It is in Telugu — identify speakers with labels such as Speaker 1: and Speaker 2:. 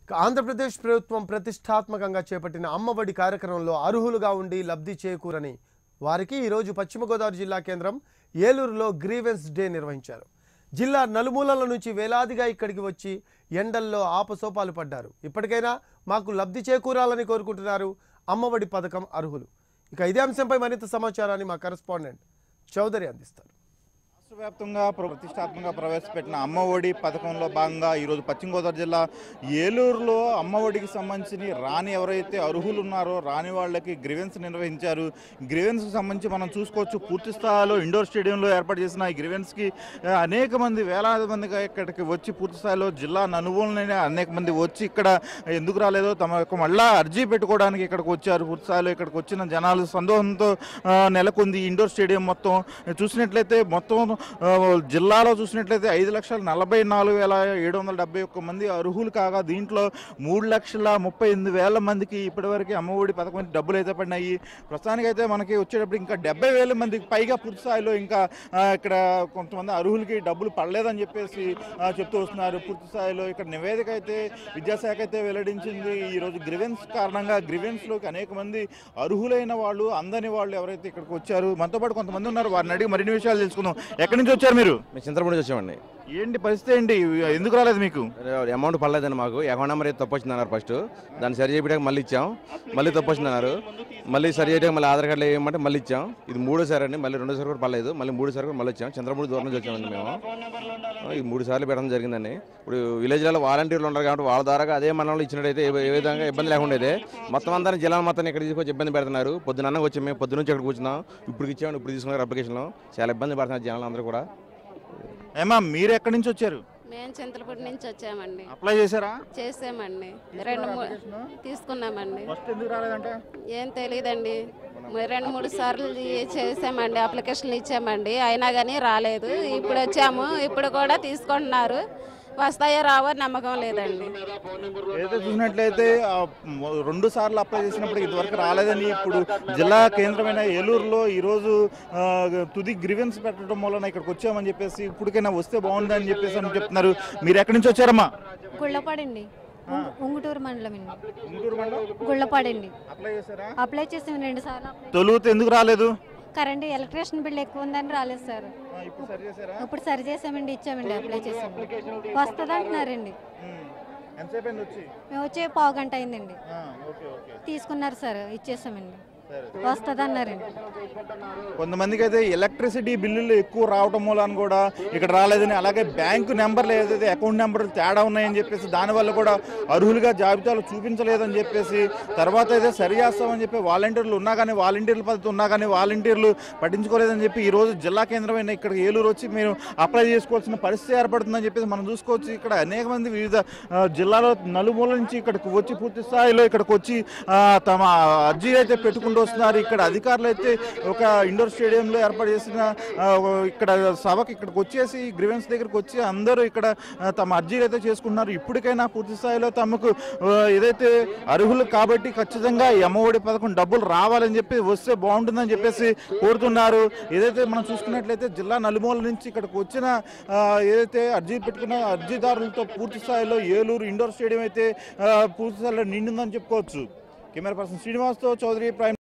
Speaker 1: ఆంధ్రప్రదేశ్ ప్రభుత్వం ప్రతిష్టాత్మకంగా చేపట్టిన అమ్మఒడి కార్యక్రమంలో అర్హులుగా ఉండి లబ్ధి చేకూరని వారికి ఈరోజు పశ్చిమ గోదావరి జిల్లా కేంద్రం ఏలూరులో గ్రీవెన్స్ డే నిర్వహించారు జిల్లా నలుమూలల నుంచి వేలాదిగా ఇక్కడికి వచ్చి ఎండల్లో ఆపసోపాలు పడ్డారు ఇప్పటికైనా మాకు లబ్ధి చేకూరాలని కోరుకుంటున్నారు అమ్మఒడి పథకం అర్హులు ఇక ఇదే అంశంపై మరింత సమాచారాన్ని మా కరెస్పాండెంట్ చౌదరి అందిస్తారు
Speaker 2: రాష్ట్ర వ్యాప్తంగా ప్ర- ప్రతిష్టాత్మకంగా ప్రవేశపెట్టిన అమ్మ ఒడి పథకంలో భాగంగా ఈరోజు పశ్చిమ గోదావరి జిల్లా ఏలూరులో అమ్మ ఒడికి సంబంధించి రాని ఎవరైతే అర్హులు ఉన్నారో రాని వాళ్ళకి గ్రివెన్స్ నిర్వహించారు గ్రివెన్స్కి సంబంధించి మనం చూసుకోవచ్చు పూర్తి స్థాయిలో ఇండోర్ స్టేడియంలో ఏర్పాటు చేసిన ఈ గ్రివెన్స్కి ఆ, అనేక మంది వేలాది మందిగా ఇక్కడికి వచ్చి పూర్తి స్థాయిలో జిల్లా నలుమూలనే అనేక మంది వచ్చి ఇక్కడ ఎందుకు రాలేదో తమ యొక్క మళ్ళా అర్జీ పెట్టుకోవడానికి ఇక్కడికి వచ్చారు పూర్తి స్థాయిలో ఇక్కడికి వచ్చిన జనాలు సందోహంతో ఆ, నెలకొంది ఈ ఇండోర్ స్టేడియం మొత్తం చూసినట్లయితే మొత్తం ఆ, జిల్లాలో చూసినట్లయితే ఐదు లక్షల నలభై నాలుగు వేల ఏడు వందల డెబ్బై ఒక్క మంది అర్హులు కాగా దీంట్లో మూడు లక్షల ముప్పై ఎనిమిది వేల మందికి ఇప్పటివరకు అమ్మఒడి పథకం డబ్బులు అయితే పడినాయి ప్రస్తుతానికైతే మనకి వచ్చేటప్పుడు ఇంకా డెబ్బై వేల మందికి పైగా పూర్తి స్థాయిలో ఇంకా ఆ, ఇక్కడ కొంతమంది అర్హులకి డబ్బులు పడలేదని చెప్పేసి ఆ, చెప్తూ వస్తున్నారు పూర్తి స్థాయిలో ఇక్కడ నివేదిక అయితే విద్యాశాఖ అయితే వెల్లడించింది ఈరోజు గ్రివెన్స్ కారణంగా గ్రివెన్స్లోకి అనేక మంది అర్హులైన వాళ్ళు అందని వాళ్ళు ఎవరైతే ఇక్కడికి వచ్చారు మనతో పాటు కొంతమంది ఉన్నారు వారిని అడిగి మరిన్ని విషయాలు తెలుసుకుందాం ఎక్కడి నుంచి వచ్చారు మీరు
Speaker 3: మేము చింతలపూడి నుంచి వచ్చామండి
Speaker 2: ఏంటి పరిస్థితి ఏంటి ఎందుకు రాలేదు మీకు
Speaker 3: అమౌంట్ పడలేదండి మాకు అకౌంట్ నెంబర్ అయితే తప్పు వచ్చింది అన్నారు ఫస్ట్ దాన్ని సరి చేయడానికి మళ్ళీ ఇచ్చాం మళ్ళీ తప్పు వచ్చింది అన్నారు మళ్ళీ సరి చేయడానికి మళ్ళీ ఆధార్ కార్డులో వేయమంటే మళ్ళీ ఇచ్చాం ఇది మూడోసారి అండి మళ్ళీ రెండోసారి కూడా పడలేదు మళ్ళీ మూడోసారి కూడా మళ్ళీ వచ్చాం చంద్రపూడి దూరం నుంచి వచ్చామండి మేము ఇది మూడు సార్లు పెట్టడం జరిగిందండి ఇప్పుడు విలేజ్లలో వాలంటీర్లు ఉన్నారు కాబట్టి వాళ్ళ ద్వారా అదే మండలంలో ఇచ్చినట్టయితే ఏ ఏ విధంగా ఇబ్బంది లేకుండా అయితే మొత్తం అంతా జిల్లా మొత్తం ఇక్కడ తీసుకొచ్చి ఇబ్బంది పెడుతున్నారు పొద్దున వచ్చి మేము పొద్దున్న నుంచి ఇక్కడ కూర్చున్నాం ఇప్పుడు ఇచ్చాము ఇప్పుడు తీసుకున్నారు అప్లికేషన్లో చాలా ఇబ్బంది పడుతున్నారు జనాలు అందరూ కూడా
Speaker 2: ఏమా మీరు ఎక్కడి నుంచి వచ్చారు
Speaker 4: మేము చింతలపూడి నుంచి వచ్చామండి
Speaker 2: అప్లై చేశారా
Speaker 4: చేసామండి రెండు మూడు తీసుకున్నామండి
Speaker 2: ఫస్ట్ ఎందుకు రాలేదంటే
Speaker 4: ఏం తెలియదండి రెండు మూడు సార్లు ఈ- చేసామండి అప్లికేషన్లు ఇచ్చామండి అయినా కానీ రాలేదు ఇప్పుడు వచ్చాము ఇప్పుడు కూడా తీసుకుంటున్నారు వస్తాయో రావో నమ్మకం లేదండి
Speaker 2: ఏదైతే చూసినట్లయితే ఆ, మ- రెండు సార్లు అప్లై చేసినప్పుడు ఇదివరకు రాలేదని ఇప్పుడు జిల్లా కేంద్రమైన ఏలూరులో ఈరోజు ఆ, తుది గ్రివెన్స్ పెట్టడం వలన ఇక్కడికి వచ్చామని చెప్పేసి ఇప్పటికైనా వస్తే బాగుందని చెప్పేసి అని చెప్తున్నారు మీరు ఎక్కడి నుంచి వచ్చారమ్మా
Speaker 5: గుళ్ళపాడండి ఉంగు- ఉంగుటూరు మండలం అండి
Speaker 2: గుంటూరు మండలం
Speaker 5: గుళ్ళపాడండి
Speaker 2: అప్లై చేశారా
Speaker 5: అప్లై చేసాము రెండు సార్లు అప్లై
Speaker 2: తొలుత ఎందుకు రాలేదు
Speaker 5: కరెంట్ ఎలక్ట్రిషన్ బిల్ ఎక్కువ ఉందని రాలేదు సార్
Speaker 2: ఆ, ఇప్పుడు సరి చేశారా
Speaker 5: ఇప్పుడు సరి చేసామండి ఇచ్చామండి అప్లై చేసాము వస్తుంది అంటున్నారండి
Speaker 2: ఉమ్. ఎంతసేపు అయింది వచ్చి
Speaker 5: మేము వచ్చే పావు గంట అయిందండి
Speaker 2: ఆ, ఓకే ఓకే
Speaker 5: తీసుకున్నారు సార్ ఇచ్చేసామండి
Speaker 2: సరే
Speaker 5: వస్తుంది అన్నారండి
Speaker 2: కొంతమందికి అయితే ఎలక్ట్రిసిటీ బిల్లులు ఎక్కువ రావటం మూలాన కూడా ఇక్కడ రాలేదని అలాగే బ్యాంకు నెంబర్లు ఏదైతే అకౌంట్ నెంబర్లు తేడా ఉన్నాయని చెప్పేసి దానివల్ల కూడా అర్హులుగా జాబితాలు చూపించలేదని చెప్పేసి తర్వాత అయితే సరి చేస్తామని చెప్పి వాలంటీర్లు ఉన్నా కానీ వాలంటీర్ల పద్ధతి ఉన్నా కానీ వాలంటీర్లు పట్టించుకోలేదని చెప్పి ఈ రోజు జిల్లా కేంద్రమైన ఇక్కడ ఏలూరు వచ్చి మీరు అప్లై చేసుకోవాల్సిన పరిస్థితి ఏర్పడుతుందని చెప్పేసి మనం చూసుకోవచ్చు ఇక్కడ అనేక మంది వివిధ ఆ, జిల్లాలో నలుమూల నుంచి ఇక్కడికి వచ్చి పూర్తి స్థాయిలో ఇక్కడికి వచ్చి ఆ, తమ అర్జీ అయితే పెట్టుకుంటూ వస్తున్నారు ఇక్కడ అధికారులు అయితే ఒక ఇండోర్ స్టేడియంలో ఏర్పాటు చేసిన ఆ, ఇక్కడ సభకి ఇక్కడికి వచ్చేసి గ్రివెన్స్ దగ్గరికి వచ్చి అందరూ ఇక్కడ ఆ, తమ అర్జీలు అయితే చేసుకుంటున్నారు ఇప్పటికైనా పూర్తి స్థాయిలో తమకు ఆ, ఏదైతే అర్హులు కాబట్టి ఖచ్చితంగా ఈ అమ్మఒడి పథకం డబ్బులు రావాలని చెప్పి వస్తే బాగుంటుందని చెప్పేసి కోరుతున్నారు ఏదైతే మనం చూసుకున్నట్లయితే జిల్లా నలుమూల నుంచి ఇక్కడికి వచ్చిన ఆ, ఏదైతే అర్జీ పెట్టుకున్న అర్జీదారులతో పూర్తి స్థాయిలో ఏలూరు ఇండోర్ స్టేడియం అయితే ఆ, పూర్తి స్థాయిలో నిండిందని చెప్పుకోవచ్చు కెమెరా పర్సన్ శ్రీనివాస్తో చౌదరి ప్రైమ్